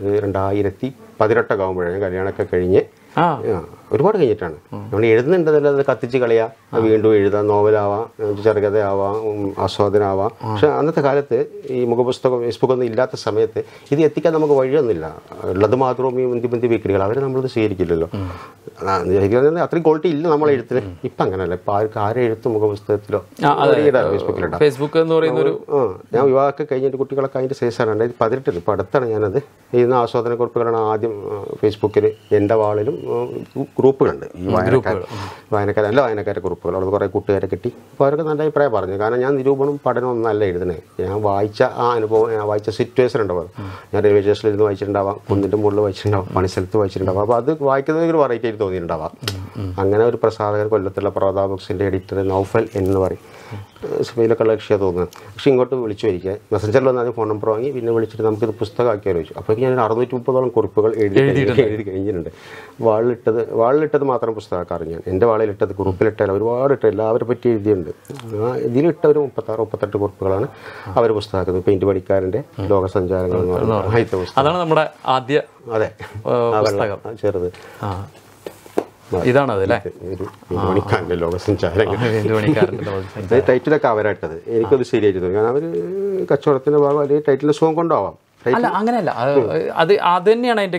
ഇത് രണ്ടായിരത്തി പതിനെട്ടൊക്കെ ആകുമ്പോഴാണ് കല്യാണമൊക്കെ കഴിഞ്ഞ് ആ ആ, ഒരുപാട് കഴിഞ്ഞിട്ടാണ് നമ്മൾ എഴുതുന്നുണ്ടതല്ല അത് കത്തിച്ച് കളയാ വീണ്ടും എഴുതാം നോവലാവാം ഉം, ചെറുകഥയാവാം ഉം, ആസ്വാദനമാവാം പക്ഷെ അന്നത്തെ കാലത്ത് ഈ മുഖപുസ്തകം ഫേസ്ബുക്ക് ഒന്നും ഇല്ലാത്ത സമയത്ത് ഇത് എത്തിക്കാൻ നമുക്ക് വഴിയൊന്നുമില്ല ഉള്ളത് മാത്രവും ഈ മുന്തി മുന്തി വീക്കിലുകൾ അവരെ നമ്മളത് സ്വീകരിക്കില്ലല്ലോ ആ, ശരിക്കും അത്രയും ക്വാളിറ്റി ഇല്ല നമ്മളെ എഴുത്തിന് ഇപ്പം അങ്ങനെയല്ല ഇപ്പം ആർക്ക് ആരെ എഴുത്ത് മുഖപുസ്തകത്തിലോ ഫേസ്ബുക്കിലിടാം ഫേസ്ബുക്ക് എന്ന് പറയുന്ന ഒരു ആ ഞാൻ വിവാഹമൊക്കെ കഴിഞ്ഞിട്ട് കുട്ടികളൊക്കെ അതിൻ്റെ ശേഷമാണ് രണ്ടായിരത്തി പതിനെട്ടിൽ ഇപ്പോൾ അടുത്താണ് ഞാനത് ചെയ്യുന്ന ആസ്വാദന കുറിപ്പുകളാണ് ആദ്യം ആ, ഫേസ്ബുക്കിൽ എൻ്റെ വാളിലും ആ, ഗ്രൂപ്പുകളുണ്ട് ഈ വായനക്കാർ വായനക്കാർ നല്ല വായനക്കാരെ കുറിപ്പുകൾ അവിടെ കുറേ കൂട്ടുകാരെ കിട്ടി അപ്പോൾ അവരൊക്കെ നല്ല അഭിപ്രായം പറഞ്ഞു കാരണം ഞാൻ നിരൂപണം പഠനം ഒന്നും അല്ല എഴുതണേ ഞാൻ വായിച്ച ആ അനുഭവം ഞാൻ വായിച്ച സിറ്റുവേഷൻ ഉണ്ടാവും ഞാൻ റെയിൽവേ സ്റ്റേഷനിൽ ഇരുന്ന് വായിച്ചിട്ടുണ്ടാവാം കുന്നിൻ്റെ മുകളിൽ വായിച്ചിട്ടുണ്ടാവാം പണിസ്ഥലത്ത് വായിച്ചിട്ടുണ്ടാവാം അപ്പോൾ അത് വായിക്കുന്നത് ഒരു വെറൈറ്റി ആയിട്ട് തോന്നിയിട്ടുണ്ടാവാം അങ്ങനെ ഒരു പ്രസാധകർ കൊല്ലത്തുള്ള പ്രതാപ ബുക്സിൻ്റെ എഡിറ്റർ നൗഫൽ എന്ന് പറയും സഭയിലൊക്കെ ഉള്ള കക്ഷിയാണ് തോന്നുന്നത് പക്ഷെ ഇങ്ങോട്ട് വിളിച്ചു വരിക മെസ്സഞ്ചറിൽ വന്ന് ആദ്യം ഫോൺ നമ്പർ വാങ്ങി പിന്നെ വിളിച്ചിട്ട് നമുക്കിത് പുസ്തകമാക്കിയാലോ ചോദിച്ചു അപ്പോൾ ഞാൻ ഒരു അറുന്നൂറ്റി മുപ്പതോളം കുറിപ്പുകൾ എഴുതി കഴിഞ്ഞ് എഴുതി കഴിഞ്ഞിട്ടുണ്ട് വാളിലിട്ടത് വാളിലിട്ടത് മാത്രം പുസ്തകമാക്കാറ് ഞാൻ എൻ്റെ വാളിലിട്ടത് കുറിപ്പിലിട്ടല്ല ഒരുപാട് ഇട്ട് എല്ലാവരെ പറ്റി എഴുതിയിട്ടുണ്ട് ആ ഇതിലിട്ട ഒരു മുപ്പത്താറ് മുപ്പത്തെട്ട് കുറിപ്പുകളാണ് അവർ പുസ്തകമാക്കുന്നത് പെയിൻറ്റ് പണിക്കാരൻ്റെ ലോകസഞ്ചാരങ്ങൾ എന്ന് പറയുന്നത് ആദ്യത്തെ പുസ്തകം അതാണ് നമ്മുടെ ആദ്യ അതെ ഏ, ആ പുസ്തകം വെള്ളം ആ ചെറുത് ആ ഇതാണത് അല്ലേ ഒരു പെയിൻറ്റ് പണിക്കാരൻ്റെ ലോകസഞ്ചാരങ്ങൾ എന്ത് പണിക്കാരൻ്റെ ലോകം. അത് ടൈറ്റിലൊക്കെ അവരായിട്ടത് എനിക്കത് ശരിയായിട്ട് തോന്നി കാരണം അവർ കച്ചവടത്തിന്റെ ഭാഗം അല്ലെങ്കിൽ ടൈറ്റിൽ സുഖം കൊണ്ടാവാം അല്ല അങ്ങനെയല്ല അത് അത് അത് തന്നെയാണ് അതിന്റെ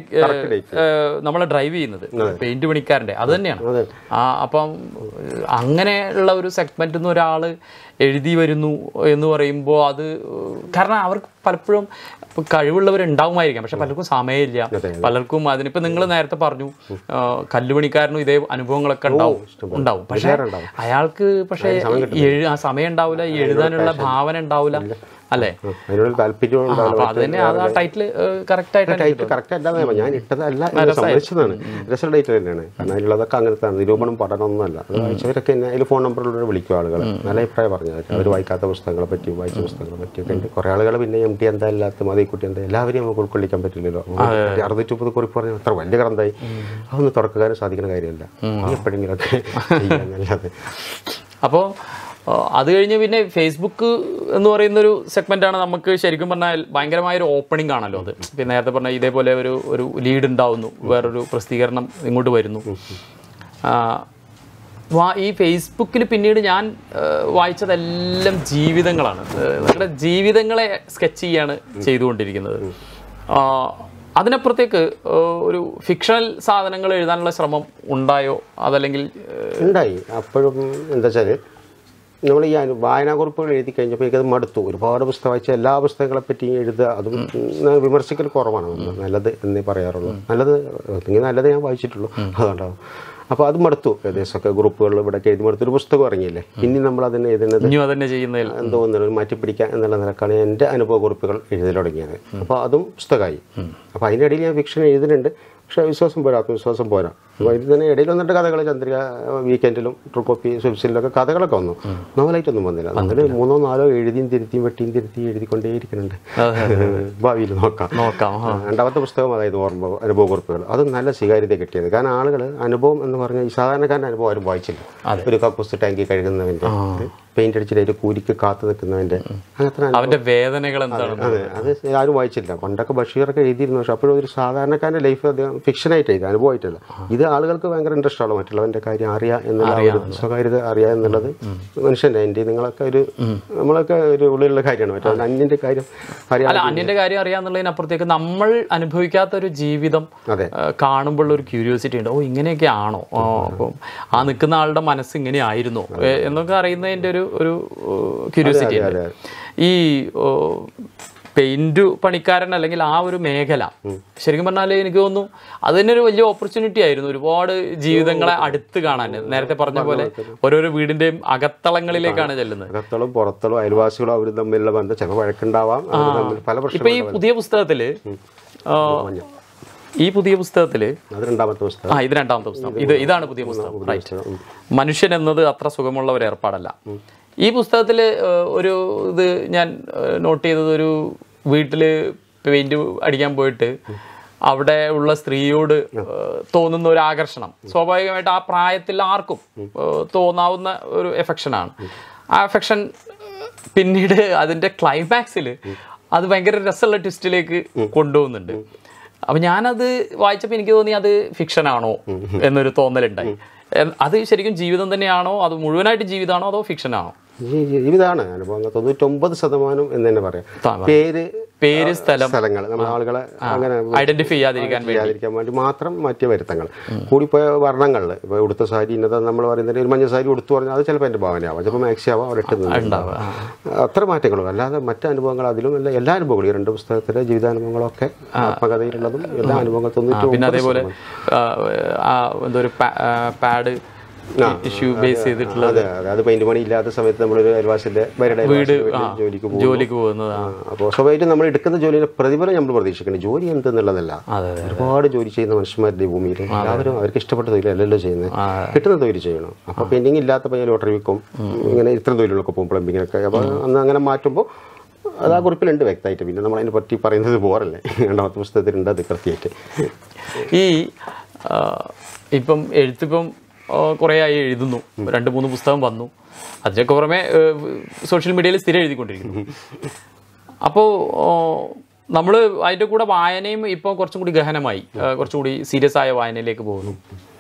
നമ്മളെ ഡ്രൈവ് ചെയ്യുന്നത് പെയിന്റ് പണിക്കാരന്റെ അത് തന്നെയാണ് അതെ. ആ അപ്പം ഏഹ്, അങ്ങനെയുള്ള ഒരു സെഗ്മെന്റിൽ നിന്ന് ഒരാൾ എഴുതി വരുന്നു എന്ന് പറയുമ്പോൾ അത് കാരണം അവർക്ക് പലപ്പോഴും ഇപ്പൊ കഴിവുള്ളവരുണ്ടാവുമായിരിക്കാം പക്ഷെ പലർക്കും സമയമില്ല പലർക്കും അതിനിപ്പോ നിങ്ങൾ നേരത്തെ പറഞ്ഞു ആ, കല്ലുപണിക്കാരനും ഇതേ അനുഭവങ്ങളൊക്കെ ഉണ്ടാവും ഉണ്ടാവും പക്ഷെ അയാൾക്ക് പക്ഷെ എഴു- ആ സമയം ഉണ്ടാവില്ല ഈ എഴുതാനുള്ള ഭാവന ഉണ്ടാവില്ല അല്ലേ ആ, അതിനോട് താല്പര്യവും ഉണ്ടാവില്ല അപ്പൊ അത് തന്നെ അത് ആ ടൈറ്റിൽ കറക്റ്റ് ആയിട്ട് ടൈറ്റിൽ കറക്റ്റ് അല്ല ഞാൻ ഇട്ടതല്ല എന്ന് സമ്മതിച്ചതാണ് രസം ടൈറ്റിൽ തന്നെയാണ് കാരണം അതിലുള്ളതൊക്കെ അങ്ങനത്തെ നിരൂപണം പഠനമൊന്നുമല്ല അത് വായിച്ചവരൊക്കെ എന്നെ അതിൽ ഫോൺ നമ്പറിലൂടെ വിളിക്കും ആളുകൾ നല്ല അഭിപ്രായം പറഞ്ഞു അവർ വായിക്കാത്ത പുസ്തകങ്ങളെ പറ്റിയും വായിച്ച പുസ്തകങ്ങളെ പറ്റിയൊക്കെ ഉണ്ട് കുറേ ആളുകൾ പിന്നെ എം ടി എന്താ ഇല്ലാത്ത മതിക്കുട്ടി എന്താ എല്ലാവരെയും നമുക്ക് ഉൾക്കൊള്ളിക്കാൻ പറ്റില്ലല്ലോ അറുന്നൂറ്റി മുപ്പത് കുറിപ്പ് പറഞ്ഞാൽ അത്ര വലിയ ഗ്രന്ഥമായി അതൊന്നും തുറക്കാനും സാധിക്കുന്ന കാര്യമല്ല എപ്പോഴെങ്കിലൊക്കെ ചെയ്യാന്നല്ലാതെ അപ്പോൾ അത് കഴിഞ്ഞ് പിന്നെ ഫേസ്ബുക്ക് എന്ന് പറയുന്ന ഒരു സെഗ്മെന്റ് ആണ് നമുക്ക് ശരിക്കും പറഞ്ഞാൽ ഭയങ്കരമായ ഒരു ഓപ്പണിംഗ് ആണല്ലോ അത് പിന്നെ നേരത്തെ പറഞ്ഞ ഇതേപോലെ ഒരു ഒരു ലീഡ് ഉണ്ടാവുന്നു വേറൊരു പ്രസിദ്ധീകരണം ഇങ്ങോട്ട് വരുന്നു ആ, വാ- ഈ ഫേസ്ബുക്കിൽ പിന്നീട് ഞാൻ ആ, വായിച്ചതെല്ലാം ജീവിതങ്ങളാണ് ആ, നിങ്ങളുടെ ജീവിതങ്ങളെ സ്കെച്ച് ചെയ്യാണ് ചെയ്തുകൊണ്ടിരിക്കുന്നത് ആ, അതിനപ്പുറത്തേക്ക് ആ, ഒരു ഫിക്ഷണൽ സാധനങ്ങൾ എഴുതാനുള്ള ശ്രമം ഉണ്ടായോ അതല്ലെങ്കിൽ ആ, ഉണ്ടായി അപ്പോഴും എന്താ വെച്ചാൽ നമ്മൾ ഈ അനു- വായനാക്കുറിപ്പുകൾ എഴുതി കഴിഞ്ഞപ്പോൾ എനിക്കത് മടുത്തു ഒരുപാട് പുസ്തകം വായിച്ച എല്ലാ പുസ്തകങ്ങളെ പറ്റിയും എഴുതുക അതും ഞാൻ വിമർശിക്കൽ കുറവാണ് ഒന്ന് നല്ലത് എന്നേ പറയാറുള്ളൂ നല്ലത് എങ്കിൽ നല്ലത് ഞാൻ വായിച്ചിട്ടുള്ളൂ അതുകൊണ്ടാവും അപ്പോൾ അത് മടുത്തു ഏകദേശമൊക്കെ ഗ്രൂപ്പുകളിൽ ഇവിടെ എഴുതി മടുത്തു ഒരു പുസ്തകം ഇറങ്ങിയില്ലേ ഇനി നമ്മൾ അതിനെ എഴുതുന്നത് ഇനിയും അതന്നെ ചെയ്യുന്നതിൽ എന്തോ ഒന്നും മാറ്റിപ്പിടിക്കാൻ എന്നുള്ള നിലക്കാണ് എൻ്റെ അനുഭവ കുറിപ്പുകൾ എഴുതി തുടങ്ങിയത് അപ്പോൾ അതും പുസ്തകമായി അപ്പോൾ അതിൻ്റെ ഇടയിൽ ഞാൻ ഫിക്ഷൻ എഴുതുന്നുണ്ട് പക്ഷേ വിശ്വാസം പോരാ ആത്മവിശ്വാസം പോരാ അപ്പോൾ അതിൽ തന്നെ ഇടയിൽ വന്നിട്ട് കഥകൾ ചന്ദ്രിക വീക്കെൻഡിലും ട്രൂ കോപ്പി വെബ്സൈറ്റിലൊക്കെ കഥകളൊക്കെ വന്നു നോവലായിട്ടൊന്നും വന്നില്ല അങ്ങനെ മൂന്നോ നാലോ എഴുതിയും തിരുത്തിയും വെട്ടിയും തിരുത്തി എഴുതിക്കൊണ്ടേയിരിക്കുന്നുണ്ട് ഭാവിയിൽ നോക്കാം നോക്കാം ആ, രണ്ടാമത്തെ പുസ്തകം അതായത് ഓർമ്മ അനുഭവ കുറിപ്പുകൾ അത് നല്ല സ്വീകാര്യത കിട്ടിയത് കാരണം ആളുകൾ അനുഭവം എന്ന് പറഞ്ഞാൽ ഈ സാധാരണക്കാരൻ്റെ അനുഭവം ആരും വായിച്ചില്ല ഒരു കക്കൂസ് ടാങ്കി കഴുകുന്നവൻ്റെ പെയിന്റ് അടിച്ചിട്ട് അതിന്റെ കൂലിക്ക് കാത്തു നിൽക്കുന്നവൻ്റെ അങ്ങനത്തെ അനുഭവം അവന്റെ വേദനകൾ എന്താണ് അതെ അത് ആരും വായിച്ചില്ല പണ്ടൊക്കെ ബഷീറൊക്കെ എഴുതിയിരുന്നു പക്ഷെ അപ്പോഴും ഒരു സാധാരണക്കാരൻ്റെ ലൈഫ് അദ്ദേഹം ഫിക്ഷനായിട്ട് എഴുതി അനുഭവമായിട്ടല്ല ഇത് ആളുകൾക്ക് ഭയങ്കര ഇൻട്രസ്റ്റ് ആണ് മറ്റുള്ളവന്റെ കാര്യം അറിയാം എന്നുള്ള ആ ഒരു സ്വകാര്യത അറിയാം എന്നുള്ളത് മനുഷ്യൻ്റെ എൻ്റെ നിങ്ങളൊക്കെ ഒരു നമ്മളൊക്കെ ഒരു ഉള്ളിലുള്ള കാര്യമാണ് മറ്റേ അന്യൻ്റെ കാര്യം അറിയാം അല്ല അന്യന്റെ കാര്യം അറിയാന്നുള്ളതിനപ്പുറത്തേക്ക് നമ്മൾ അനുഭവിക്കാത്ത ഒരു ജീവിതം അതെ ആ, കാണുമ്പോൾ ഒരു ക്യൂരിയോസിറ്റി ഉണ്ട് ഓ ഇങ്ങനെയൊക്കെ ആണോ ആ, അപ്പം ആ നിൽക്കുന്ന ആളുടെ മനസ്സ് ഇങ്ങനെ ആയിരുന്നോ ഏ, എന്നൊക്കെ അറിയുന്നതിന്റെ ഒരു ഒരു ക്യൂരിയോസിറ്റി ഉണ്ട് അതെ, ഈ ഓ, പെയിന്റ് പണിക്കാരൻ അല്ലെങ്കിൽ ആ ഒരു മേഖല ശരിക്കും പറഞ്ഞാൽ എനിക്ക് തോന്നുന്നു അത് തന്നെ ഒരു വലിയ ഓപ്പർച്യൂണിറ്റി ആയിരുന്നു ഒരുപാട് ജീവിതങ്ങളെ അടുത്ത് കാണാൻ നേരത്തെ പറഞ്ഞ പോലെ ഓരോരോ വീടിന്റെയും അകത്തളങ്ങളിലേക്കാണ് ചെല്ലുന്നത് അകത്തളും പുറത്തളും അയൽവാസികളും അവരും തമ്മിലുള്ള ബന്ധം ചിലപ്പോൾ വഴക്കുണ്ടാവാം അവർ തമ്മിൽ പല ഇപ്പൊ പ്രശ്നങ്ങളും ഈ പുതിയ പുസ്തകത്തില് ആ, ഈ പുതിയ പുസ്തകത്തില് അത് രണ്ടാമത്തെ പുസ്തകം ആ ഇത് രണ്ടാമത്തെ പുസ്തകം ഇത് ഇതാണ് പുതിയ പുസ്തകം റൈറ്റ് ഉം. മനുഷ്യൻ എന്നത് അത്ര സുഖമുള്ള ഒരു ഏർപ്പാടല്ല ഈ പുസ്തകത്തിൽ ഒരു ഇത് ഞാൻ നോട്ട് ചെയ്തത് ഒരു വീട്ടിൽ പെയിന്റ് അടിക്കാൻ പോയിട്ട് അവിടെ ഉള്ള സ്ത്രീയോട് ഏഹ്, തോന്നുന്ന ഒരു ആകർഷണം സ്വാഭാവികമായിട്ട് ആ പ്രായത്തിൽ ആർക്കും ഏഹ്, തോന്നാവുന്ന ഒരു എഫക്ഷനാണ് ആ എഫക്ഷൻ പിന്നീട് അതിന്റെ ക്ലൈമാക്സിൽ അത് ഭയങ്കര രസമുള്ള ട്വിസ്റ്റിലേക്ക് കൊണ്ടുപോകുന്നുണ്ട് അപ്പൊ ഞാനത് വായിച്ചപ്പോൾ എനിക്ക് തോന്നി അത് ഫിക്ഷൻ ആണോ എന്നൊരു തോന്നലുണ്ടായി എൻ- അത് ശരിക്കും ജീവിതം തന്നെയാണോ അത് മുഴുവനായിട്ട് ജീവിതമാണോ അതോ ഫിക്ഷൻ ആണോ ഈ ജീവിതമാണ് അനുഭവങ്ങൾ തൊണ്ണൂറ്റൊമ്പത് ശതമാനം എന്ന് തന്നെ പറയാം താ- പേര് പേര് സ്ഥലം സ്ഥലങ്ങൾ നമ്മൾ ആളുകളെ അങ്ങനെ ഐഡന്റിഫൈ ചെയ്യാതിരിക്കാൻ വേണ്ടി ചെയ്യാതിരിക്കാൻ വേണ്ടി മാത്രം മാറ്റിയ വരുത്തങ്ങൾ കൂടിപ്പോയ വർണ്ണങ്ങളിൽ ഇപ്പോൾ ഉടുത്ത സാരി ഇന്നത്തെ നമ്മൾ പറയുന്നത് ഒരു മഞ്ഞ സാരി ഉടുത്തു പറഞ്ഞാൽ അത് ചിലപ്പോൾ എൻ്റെ ഭാവനയാവാം ചിലപ്പോൾ മാക്സി ആവാം അവിടെ ഇട്ട് ഉണ്ടാവുക. അത്ര മാറ്റങ്ങളും അല്ലാതെ മറ്റ് അനുഭവങ്ങൾ അതിലും എല്ലാ എല്ലാ അനുഭവങ്ങളും ഈ രണ്ട് പുസ്തകത്തിലെ ജീവിതാനുഭവങ്ങളൊക്കെ ആത്മകഥയിലുള്ളതും എല്ലാ അനുഭവങ്ങളും തൊണ്ണൂറ്റി പിന്നെ അതേപോലെ ആ, ആ, എന്തോ ഒരു പാഡ് ടിഷ്യൂ ബേസ് ചെയ്തിട്ടുള്ള അതെ അതെ അത് പെയിന്റ് പണി ഇല്ലാത്ത സമയത്ത് നമ്മളൊരു അയൽവാസിന്റെ വരുടെ ജോലിക്ക് പോകും ജോലിക്ക് പോകുന്നത് ആ, അപ്പോൾ സ്വാഭാവികമായിട്ടും നമ്മൾ എടുക്കുന്ന ജോലിയുടെ പ്രതിഫലം നമ്മൾ പ്രതീക്ഷിക്കണം ജോലി എന്തെന്നുള്ളതല്ല അതെ അതെ ഒരുപാട് ജോലി ചെയ്യുന്ന മനുഷ്യന്മാരുടെ ഈ ഭൂമിയിൽ എല്ലാവരും അവർക്ക് ഇഷ്ടപ്പെട്ട തൊഴിലല്ലല്ലോ ചെയ്യുന്നത് കിട്ടുന്ന തൊഴിൽ ചെയ്യണം അപ്പോൾ പെൻഡിങ് ഇല്ലാത്ത പയ്യൻ ലോട്ടറി വിൽക്കും ഇങ്ങനെ ഇത്തരം തൊഴിലുകളൊക്കെ പോകും പ്ലംബിങ്ങിനൊക്കെ അപ്പോൾ അന്ന് അങ്ങനെ മാറ്റുമ്പോൾ അത് ആ കുറിപ്പിലുണ്ട് വ്യക്തമായിട്ട് പിന്നെ നമ്മൾ അതിനെ പറ്റി പറയുന്നത് പോരല്ലേ രണ്ടാമത്തെ പുസ്തകത്തിലുണ്ട് അത് കൃത്യമായിട്ട് ഈ ആ, ഇപ്പം എഴുത്തിപ്പം ആ, കുറേ ആയി എഴുതുന്നു രണ്ട് മൂന്ന് പുസ്തകം വന്നു അതിനൊക്കെ പുറമെ സോഷ്യൽ മീഡിയയിൽ സ്ഥിരം എഴുതിക്കൊണ്ടിരിക്കുന്നു അപ്പോൾ നമ്മൾ അതിൻ്റെ കൂടെ വായനയും ഇപ്പോൾ കുറച്ചും കൂടി ഗഹനമായി ആ, കുറച്ചും കൂടി സീരിയസ് ആയ വായനയിലേക്ക് പോകുന്നു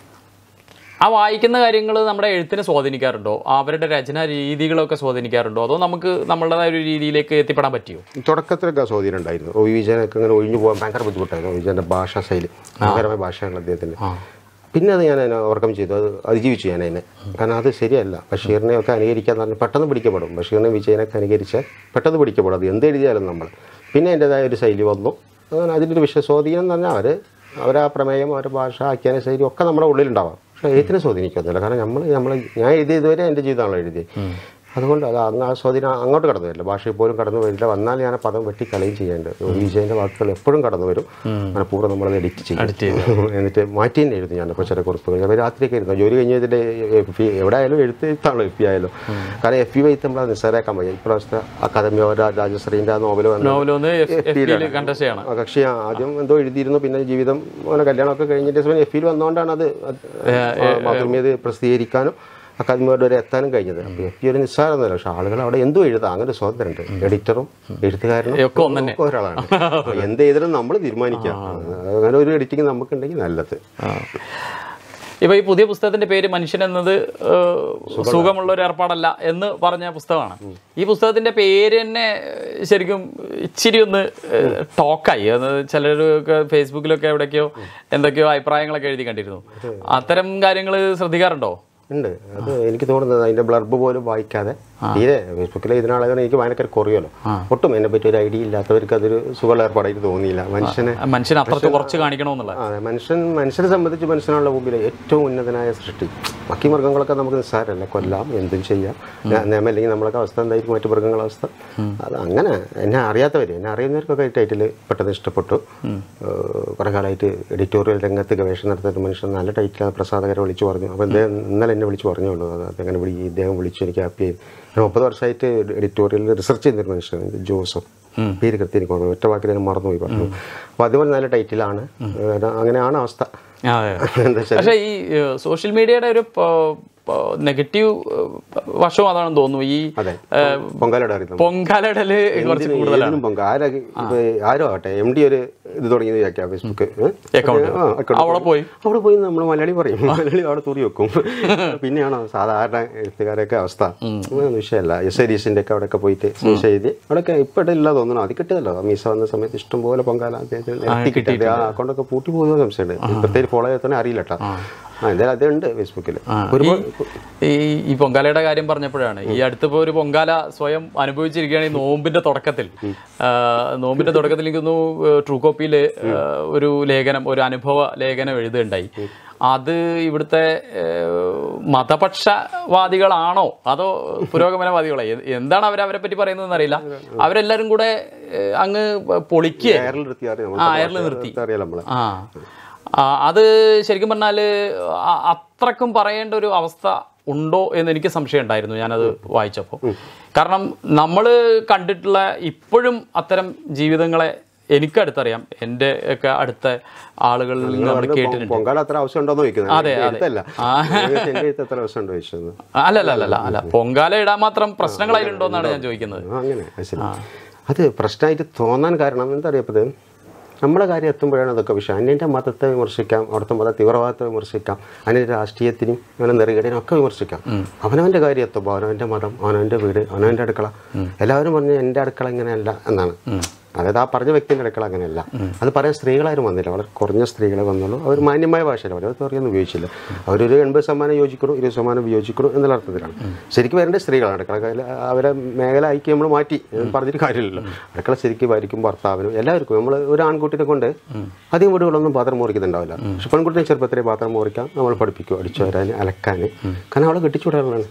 ആ വായിക്കുന്ന കാര്യങ്ങൾ നമ്മുടെ എഴുത്തിനെ സ്വാധീനിക്കാറുണ്ടോ അവരുടെ രചനാ രീതികളൊക്കെ സ്വാധീനിക്കാറുണ്ടോ അതോ നമുക്ക് നമ്മളുടേതായ ഒരു രീതിയിലേക്ക് എത്തിപ്പെടാൻ പറ്റിയോ തുടക്കത്തിലൊക്കെ സ്വാധീനം ഉണ്ടായിരുന്നു ഒ വി വിജയനൊക്കെ ഇങ്ങനെ ഒഴിഞ്ഞു പോകാൻ ഭയങ്കര ബുദ്ധിമുട്ടായിരുന്നു ഒ വി വിജയൻ്റെ ഭാഷാ ശൈലി ഭയങ്കരമായ ഭാഷയാണ് അദ്ദേഹത്തിൻ്റെ പിന്നെ അത് ഞാൻ അതിനെ ഓവർകം ചെയ്തു അത് അതിജീവിച്ചു ഞാൻ അതിനെ കാരണം അത് ശരിയല്ല ബഷീറിനെ ഒക്കെ അനുകരിക്കാൻ പറഞ്ഞാൽ പെട്ടെന്ന് പിടിക്കപ്പെടും ബഷീറിനെ വിജയനൊക്കെ അനുകരിച്ചാൽ പെട്ടെന്ന് പിടിക്കപ്പെടും അത് എന്ത് എഴുതിയാലും നമ്മൾ പിന്നെ എൻ്റെതായ ഒരു ശൈലി വന്നു അങ്ങനെ അതിൻ്റെ ഒരു വിഷയ സ്വാധീനം എന്ന് പറഞ്ഞാൽ അവർ അവരാ പ്രമേയം അവരുടെ ഭാഷ ആഖ്യാന ശൈലി ഒക്കെ നമ്മുടെ ഉള്ളിലുണ്ടാവാം പക്ഷേ എഴുത്തിനെ സ്വാധീനിക്കുന്നില്ല കാരണം നമ്മൾ നമ്മൾ ഞാൻ എഴുതിയ ഇതുവരെ എൻ്റെ ജീവിതമാണല്ലോ എഴുതി അതുകൊണ്ട് അത് അങ്ങ് ആ സ്വാധീനം അങ്ങോട്ട് കടന്നു വരില്ല ഭാഷയിൽ പോലും കടന്നു വരില്ല വന്നാൽ ഞാൻ ആ പദം വെട്ടി കളയും ചെയ്യേണ്ടത് വിജയൻ്റെ വാക്കുകൾ എപ്പോഴും കടന്നു വരും മനഃപൂർവ്വം നമ്മളത് എഡിറ്റ് ചെയ്യും എന്നിട്ട് മാറ്റി തന്നെ എഴുതും ഞാൻ ഇപ്പോൾ ചില കുറിപ്പുകൾ ഞാൻ രാത്രിയൊക്കെ ഇരുന്നു ജോലി കഴിഞ്ഞ ഇതിൻ്റെ എഫ് പി എവിടെ ആയാലും എഴുത്ത് എഴുത്താണല്ലോ എഫ് പി ആയാലും കാരണം എഫ് പി വൈത്ത് നമ്മൾ നിസ്സാരാക്കാൻ വയ്യ ഇപ്രാവശ്യത്തെ അക്കാദമി ഓഫ് രാജശ്രീൻ്റെ ആ നോവൽ വന്നു നോവലൊന്ന് എഫ് പിയിൽ കണ്ടസ്റ്റ് ചെയ്യണം ആ കക്ഷി ആദ്യം എന്തോ എഴുതിയിരുന്നു പിന്നെ ജീവിതം അങ്ങനെ കല്യാണമൊക്കെ കഴിഞ്ഞിട്ട് ശേഷം എഫ് വന്നുകൊണ്ടാണ് അത് മാതൃമേത് പ്രസിദ്ധീകരിക്കാനും അക്കാദമിയോട് വരെ എത്താനും കഴിഞ്ഞത് അപ്പോൾ എഫ് പി ഒരു നിസ്സാരമൊന്നുമല്ല പക്ഷെ ആളുകൾ അവിടെ എന്തും എഴുതാം അങ്ങനെ ഒരു സ്വാതന്ത്ര്യമുണ്ട് എഡിറ്ററും എഴുത്തുകാരനും ഒക്കെ ഒന്ന് തന്നെ. ഒക്കെ ഒരാളാണ് അപ്പോൾ എന്ത് എഴുതണം നമ്മൾ തീരുമാനിക്കാം അങ്ങനെ ഒരു എഡിറ്റിംഗ് നമുക്കുണ്ടെങ്കിൽ നല്ലത് ഇപ്പൊ ഈ പുതിയ പുസ്തകത്തിന്റെ പേര് മനുഷ്യൻ എന്നത് ഏഹ്, സുഖമുള്ള ഒരു ഏർപ്പാടല്ല എന്ന് പറഞ്ഞ പുസ്തകമാണ് ഈ പുസ്തകത്തിന്റെ പേര് തന്നെ ഏഹ്, ശരിക്കും ഇച്ചിരി ഒന്ന് ടോക്കായി അത് ചിലരൊക്കെ ഫേസ്ബുക്കിലൊക്കെ എവിടേക്കോ എന്തൊക്കെയോ അഭിപ്രായങ്ങളൊക്കെ എഴുതി കണ്ടിരുന്നു അത്തരം കാര്യങ്ങൾ ശ്രദ്ധിക്കാറുണ്ടോ ഉണ്ട് അത് എനിക്ക് തോന്നുന്നത് അതിന്റെ ബ്ലർബ് പോലും വായിക്കാതെ തീരെ ഫേസ്ബുക്കിൽ ഇതിനാളുകൾ എനിക്ക് വായനക്കാർ കുറയുമല്ലോ ഒട്ടും എന്നെ പറ്റി ഒരു ഐഡിയ ഇല്ലാത്തവർക്ക് അതൊരു സുഖമുള്ള ഏർപ്പാടായിട്ട് തോന്നിയില്ല മനുഷ്യനെ മനുഷ്യൻ അത്രയ്ക്ക് കുറച്ച് കാണിക്കണമെന്നുള്ള അതെ മനുഷ്യൻ മനുഷ്യനെ സംബന്ധിച്ച് മനുഷ്യനുള്ള മുമ്പിൽ ഏറ്റവും ഉന്നതനായ സൃഷ്ടി ബാക്കി മൃഗങ്ങളൊക്കെ നമുക്ക് നിസ്സാരമല്ല കൊല്ലാം എന്തും ചെയ്യാം നിയമം അല്ലെങ്കിൽ നമ്മളൊക്കെ അവസ്ഥ എന്തായിരിക്കും മറ്റു മൃഗങ്ങളുടെ അവസ്ഥ അത് അങ്ങനെ എന്നെ അറിയാത്തവർ എന്നെ അറിയുന്നവർക്കൊക്കെ ഈ ടൈറ്റിൽ പെട്ടെന്ന് ഇഷ്ടപ്പെട്ടു കുറേ കാലമായിട്ട് എഡിറ്റോറിയൽ രംഗത്ത് ഗവേഷണം നടത്തുന്ന ഒരു മനുഷ്യൻ നല്ല ടൈറ്റിലാണ് പ്രസാദകരെ വിളിച്ചു പറഞ്ഞു അപ്പോൾ അദ്ദേഹം ഇന്നലെ എന്നെ വിളിച്ച് പറഞ്ഞുള്ളൂ അത് അദ്ദേഹം വിളി ഇദ്ദേഹം വിളിച്ചു എനിക്ക് ഹാപ്പി ആയി ഞാൻ മുപ്പത് വർഷമായിട്ട് എഡിറ്റോറിയലിൽ റിസർച്ച് ചെയ്യുന്നൊരു മനുഷ്യൻ ജോസഫ് പേര് കൃത്യം എനിക്ക് ഓർമ്മ ഒറ്റ വാക്കിൽ ഞാൻ മറന്നുപോയി പറഞ്ഞു അപ്പോൾ അതുപോലെ നല്ല ടൈറ്റിലാണ് അങ്ങനെയാണ് അവസ്ഥ അതെ എന്താ വെച്ചാൽ പക്ഷേ ഈ സോഷ്യൽ മീഡിയയുടെ ഒരു നെഗറ്റീവ് വശവും അതാണെന്ന് തോന്നുന്നു ഈ അതെ പൊങ്കാലയുടെ അറിയുന്നു പൊങ്കാലടല് കുറച്ച് കൂടുതലാണ് ഏതിനും പൊങ്ക ആരാ ഇപ്പൊ ആരോ ആട്ടെ എം ഡി ഒരു ഇത് തുടങ്ങിയത് ചോദിക്കാം ഫേസ്ബുക്ക് ഏ? Account. ആ, account. അവിടെ പോയി അവിടെ പോയി നമ്മൾ മലയാളി പറയും മലയാളി അവിടെ തൂറി വെക്കും പിന്നെയാണോ സാധാരണ എഴുത്തുകാരൊക്കെ അവസ്ഥ അതൊന്നും വിഷയമല്ല എസ് എരീസിന്റെ ഒക്കെ അവിടെയൊക്കെ പോയിട്ട് സുവിശേഷം എഴുതി അവിടെയൊക്കെ ഇപ്പൊ ഇല്ല തോന്നുന്നു അത് കിട്ടിയതല്ലോ മീസ വന്ന സമയത്ത് ഇഷ്ടംപോലെ പൊങ്കാല അദ്ദേഹത്തിന് എത്തി കിട്ടി ആ അക്കൗണ്ടൊക്കെ പൂട്ടി പോകുന്ന സംശയമുണ്ട് പ്രത്യേകിച്ച് ഫോളോ ചെയ്താൽ അറിയില്ല കേട്ടോ ആ എന്തായാലും അതുണ്ട് ഫേസ്ബുക്കിൽ ഒരുപാട് ഈ ഈ പൊങ്കാലയുടെ കാര്യം പറഞ്ഞപ്പോഴാണ് ഈ അടുത്തിപ്പോ ഒരു പൊങ്കാല സ്വയം അനുഭവിച്ചിരിക്കുകയാണ് ഈ നോമ്പിന്റെ തുടക്കത്തിൽ ആ, നോമ്പിന്റെ തുടക്കത്തിൽ എനിക്ക് തോന്നുന്നു ട്രൂ കോപ്പിയിൽ ഒരു ലേഖനം ഒരു അനുഭവ ലേഖനം എഴുതുകയുണ്ടായി അത് ഇവിടുത്തെ ഏഹ്, മതപക്ഷവാദികളാണോ അതോ പുരോഗമനവാദികളോ എ- എന്താണ് അവർ അവരെ പറ്റി പറയുന്നതെന്ന് അറിയില്ല അവരെല്ലാരും കൂടെ ഏഹ്, അങ്ങ് പൊളിക്കുക എയറിൽ നിർത്തി അറിയാം ആ, എയറിൽ നിർത്തി. അറിയാലോ നമ്മളെ ആ ആ, അത് ശരിക്കും പറഞ്ഞാൽ അത്രക്കും പറയേണ്ട ഒരു അവസ്ഥ ഉണ്ടോ എന്ന് എനിക്ക് സംശയം ഉണ്ടായിരുന്നു ഞാനത് വായിച്ചപ്പോൾ കാരണം നമ്മൾ കണ്ടിട്ടുള്ള ഇപ്പോഴും അത്തരം ജീവിതങ്ങളെ എനിക്ക് അടുത്തറിയാം എൻ്റെ ഒക്കെ അടുത്ത ആളുകളിൽ നിന്ന് നമ്മൾ കേട്ടിട്ടുണ്ട് പൊങ്കാല അത്ര ആവശ്യം ഉണ്ടോ ചോദിക്കുന്നത് അതെ, അതെ. എഴുത്തല്ല ആ. എന്റെ എഴുത്ത് എത്ര ആവശ്യം ഉണ്ടോ ചോദിച്ചത് അല്ല അല്ല അല്ല അല്ല അല്ല പൊങ്കാല ഇടാൻ മാത്രം പ്രശ്നങ്ങൾ അതിലുണ്ടോ എന്നാണ് ഞാൻ ചോദിക്കുന്നത് ആ, അങ്ങനെ അത് ശരി അത് പ്രശ്നമായിട്ട് തോന്നാൻ കാരണം എന്താ അറിയപ്പത് നമ്മളെ കാര്യം എത്തുമ്പോഴാണ് അതൊക്കെ വിഷയം അന്യൻ്റെ മതത്തെ വിമർശിക്കാം അവിടുത്തെ മത തീവ്രവാദത്തെ വിമർശിക്കാം അന്യൻ്റെ രാഷ്ട്രീയത്തിനും അങ്ങനെ നെറുകടിനും ഒക്കെ വിമർശിക്കാം അവനവൻ്റെ കാര്യം എത്തുമ്പോൾ അവനവൻ്റെ മതം അവനവൻ്റെ വീട് അവനവൻ്റെ അടുക്കള എല്ലാവരും പറഞ്ഞു എൻ്റെ അടുക്കള ഇങ്ങനെയല്ല എന്നാണ് അതായത് ആ പറഞ്ഞ വ്യക്തിൻ്റെ അടുക്കള അങ്ങനെയല്ല അത് പറയാൻ സ്ത്രീകളാരും വന്നില്ല വളരെ കുറഞ്ഞ സ്ത്രീകളെ വന്നുള്ളൂ അവർ മാന്യമായ ഭാഷയിൽ അവർ തുറയൊന്നും ഉപയോഗിച്ചില്ല അവരൊരു എൺപത് ശതമാനം യോജിക്കണം ഇരുപത് ശതമാനം വിയോജിക്കണം എന്നുള്ള അർത്ഥത്തിലാണ് ശരിക്കും വരേണ്ട സ്ത്രീകളാണ് അടുക്കള അവരെ മേഖല ഐക്യം നമ്മൾ മാറ്റി എന്ന് പറഞ്ഞിട്ട് കാര്യമില്ലല്ലോ അടുക്കള ശരിക്കും ഭാര്യയ്ക്കും ഭർത്താവിനും എല്ലാവർക്കും നമ്മൾ ഒരു ആൺകുട്ടിനെ കൊണ്ട് അധികം വീടുകളൊന്നും പാത്രം മുറിക്കുന്നുണ്ടാവില്ല പക്ഷെ പെൺകുട്ടിയെ ചെറുപ്പത്തിലെ പാത്രം മുറിക്കാൻ നമ്മൾ പഠിപ്പിക്കും അടിച്ചു വരാൻ അലക്കാൻ കാരണം അവളെ കെട്ടിച്ചു വിടാനുള്ളതാണ്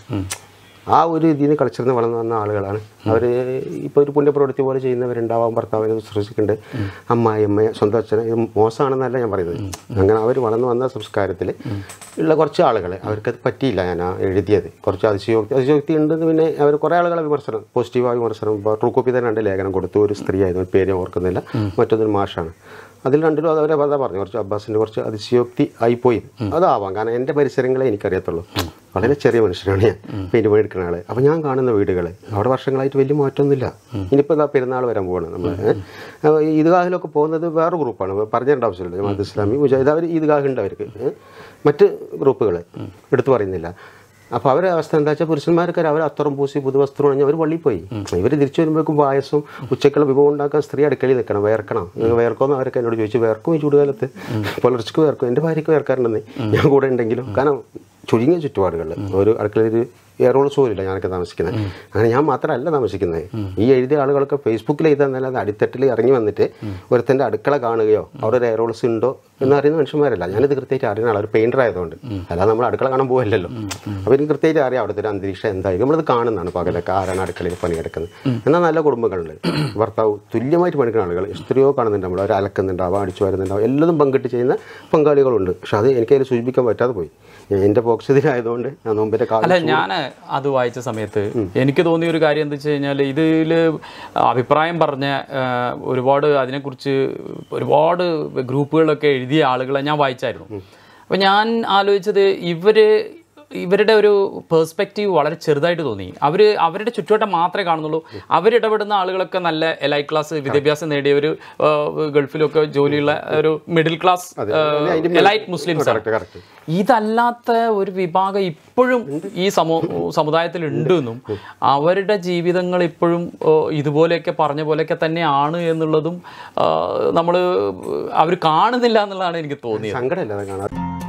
ആ ഒരു ഇതിൽ നിന്ന് കളിച്ചിരുന്ന് വളർന്നു വന്ന ആളുകളാണ് അവർ ഇപ്പോൾ ഒരു പുണ്യപ്രവൃത്തി പോലെ ചെയ്യുന്നവരുണ്ടാവാം ഭർത്താവിനെ ശുശ്രൂഷിക്കുന്നുണ്ട് അമ്മായി അമ്മയെ സ്വന്തം അച്ഛനെ ഇത് മോശമാണെന്നല്ല ഞാൻ പറയുന്നത് അങ്ങനെ അവർ വളർന്നു വന്ന സംസ്കാരത്തിൽ ഉള്ള കുറച്ച് ആളുകളെ അവർക്കത് പറ്റിയില്ല ഞാൻ ആ എഴുതിയത് കുറച്ച് അതിശയോക്തി അതിശയോക്തി ഉണ്ടെന്ന് പിന്നെ അവർ കുറേ ആളുകളെ വിമർശനം പോസിറ്റീവായ വിമർശനം ഇപ്പോൾ ട്രൂ കോപ്പി തന്നെ രണ്ട് ലേഖനം കൊടുത്തു ഒരു സ്ത്രീ ആയിരുന്നു പേര് ഞാൻ ഓർക്കുന്നില്ല മറ്റൊന്നൊരു മാഷാണ് അതിൽ രണ്ടിലും അത് അവരെ അതാ പറഞ്ഞു കുറച്ച് അബ്ബാസിൻ്റെ കുറച്ച് അതിശയോക്തി ആയിപ്പോയി അതാവാം കാരണം എൻ്റെ പരിസരങ്ങളെ എനിക്കറിയത്തുള്ളൂ വളരെ ചെറിയ മനുഷ്യനാണ് ഞാൻ പെയിൻറ്റ് പണി എടുക്കുന്ന ആള് അപ്പോൾ ഞാൻ കാണുന്ന വീടുകൾ അവിടെ വർഷങ്ങളായിട്ട് വലിയ മാറ്റമൊന്നുമില്ല ഇനിയിപ്പോൾ ഇതാ പെരുന്നാൾ വരാൻ പോവാണ് നമ്മൾ ഈദ്ഗാഹിലൊക്കെ പോകുന്നത് വേറെ ഗ്രൂപ്പാണ് പറഞ്ഞേണ്ട ആവശ്യമില്ല ജമാഅത്ത് ഇസ്ലാമി മുജാഹിദ് അവർ ഈദ്ഗാഹ് ഉണ്ട് അവർക്ക് ഏ? മറ്റ് ഗ്രൂപ്പുകൾ എടുത്തു പറയുന്നില്ല അപ്പോൾ അവരെ അവസ്ഥ എന്താ വെച്ചാൽ പുരുഷന്മാർക്ക് അവർ അത്തറും പൂസി പുതുവസ്ത്രം അണിഞ്ഞ് അവർ വള്ളി പോയി ഇവർ തിരിച്ചു വരുമ്പോഴേക്കും പായസം ഉച്ചക്കുള്ള വിഭവം ഉണ്ടാക്കാൻ സ്ത്രീ അടുക്കളയിൽ നിൽക്കണം വേർക്കണം നിങ്ങൾ വേർക്കോന്ന് അവരൊക്കെ എന്നോട് ചോദിച്ചു വേർക്കും ഈ ചൂടുകാലത്ത് പുലർച്ചക്ക് വേർക്കും എൻ്റെ ഭാര്യയ്ക്ക് വേർക്കാറുണ്ടെന്ന് ഞാൻ കൂടെ ഉണ്ടെങ്കിലും കാരണം ചുരുങ്ങിയ ചുറ്റുപാടുകളിൽ ഒരു അടുക്കളയിൽ എയറോൾ സോലില്ല ഞാനൊക്കെ താമസിക്കുന്നത് അങ്ങനെ ഞാൻ മാത്രമല്ല താമസിക്കുന്നത് ഈ എഴുതിയ ആളുകളൊക്കെ ഫേസ്ബുക്കിൽ എഴുതാന്നല്ലാതെ അടിത്തട്ടിൽ ഇറങ്ങി വന്നിട്ട് ഒരുത്തൻ്റെ അടുക്കള കാണുകയോ അവിടെ ഒരു എയറോൾസ് ഉണ്ടോ എന്ന് അറിയുന്ന മനുഷ്യന്മാരല്ല ഞാനിത് കൃത്യമായിട്ട് അറിയുന്ന ആളാണ് ഒരു പെയിൻറ്റർ ആയതുകൊണ്ട് അല്ലാതെ നമ്മൾ അടുക്കള കാണാൻ പോകല്ലോ അപ്പോൾ എനിക്ക് കൃത്യമായിട്ട് അറിയാം അവിടുത്തെ ഒരു അന്തരീക്ഷം എന്തായിരിക്കും നമ്മളത് കാണുന്നതാണ് പകലൊക്കെ ആരാണ് അടുക്കളയിൽ പണിയെടുക്കുന്നത് എന്നാൽ നല്ല കുടുംബങ്ങളുണ്ട് ഭർത്താവ് തുല്യമായിട്ട് പണിക്കുന്ന ആളുകൾ എത്രയോ കാണുന്നുണ്ട് നമ്മൾ അവർ അലക്കുന്നുണ്ടാവും അടിച്ചു വരുന്നുണ്ടാവും എല്ലാതും പങ്കിട്ട് ചെയ്യുന്ന പങ്കാളികളുണ്ട് പക്ഷെ അത് എനിക്കതിൽ സൂചിപ്പിക്കാൻ പറ്റാതെ പോയി എൻ്റെ പോക്സതിലായതുകൊണ്ട് ഞാൻ മുമ്പിൻ്റെ കാലം അല്ല ഞാൻ അത് വായിച്ച സമയത്ത് എനിക്ക് തോന്നിയ ഒരു കാര്യം എന്താ വെച്ച് കഴിഞ്ഞാൽ ഇതിൽ അഭിപ്രായം പറഞ്ഞ ആ, ഒരുപാട് അതിനെക്കുറിച്ച് ഒരുപാട് ഗ്രൂപ്പുകളൊക്കെ എഴുതിയ ആളുകളെ ഞാൻ വായിച്ചായിരുന്നു അപ്പം ഞാൻ ആലോചിച്ചത് ഇവര് ഇവരുടെ ഒരു പേഴ്സ്പെക്റ്റീവ് വളരെ ചെറുതായിട്ട് തോന്നി അവർ അവരുടെ ചുറ്റുവട്ടം മാത്രമേ കാണുന്നുള്ളൂ അവരിടപെടുന്ന ആളുകളൊക്കെ നല്ല എലൈറ്റ് ക്ലാസ് വിദ്യാഭ്യാസം നേടിയവർ ഗൾഫിലൊക്കെ ജോലിയുള്ള ഒരു മിഡിൽ ക്ലാസ് എലൈറ്റ് മുസ്ലിംസ് ആണ് കറക്റ്റ് കറക്റ്റ് ഇതല്ലാത്ത ഒരു വിഭാഗം ഇപ്പോഴും ഈ സമൂ സമുദായത്തിൽ ഉണ്ടെന്നും അവരുടെ ജീവിതങ്ങൾ ഇപ്പോഴും ഓ, ഇതുപോലെയൊക്കെ പറഞ്ഞ പോലെയൊക്കെ തന്നെയാണ് എന്നുള്ളതും നമ്മൾ അവർ കാണുന്നില്ല എന്നുള്ളതാണ് എനിക്ക് തോന്നിയത് സങ്കടമില്ല അത് കാണാൻ